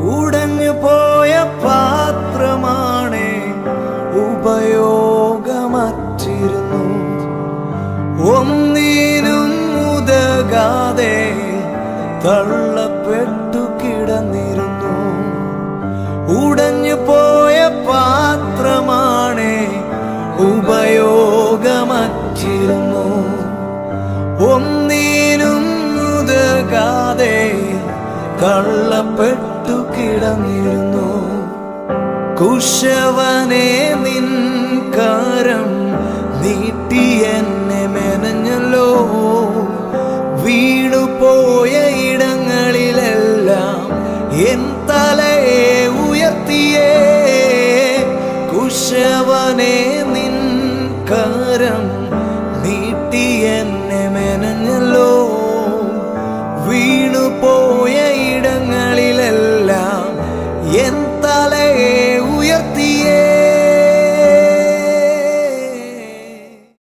ഉടഞ്ഞു പോയ പാത്രമാണേ ഉപയോഗമറ്റിരുന്നു ഒന്നിനും ഉതകാതെ തള്ളപ്പെട്ടു കിടന്നിരുന്നു ഉടഞ്ഞു പോയ പാത്രമാണേ ഉപയോഗമറ്റിരുന്നു ഒന്നിനും ഉതകാതെ തള്ളപ്പെട്ടു കിടന്നിരുന്നു കുശവനെ നിൻ കരം നീട്ടി എന്നെ മെനഞ്ഞല്ലോ വീണുപോയ ഇടങ്ങളിലെല്ലാം എൻ തലയെ ഉയർത്തിയേ കുശവനെ നിൻ കരം നീട്ടി എന്നെ മെനഞ്ഞല്ലോ വീണുപോയ ഇടങ്ങളിലെല്ലാം എൻ തലയെ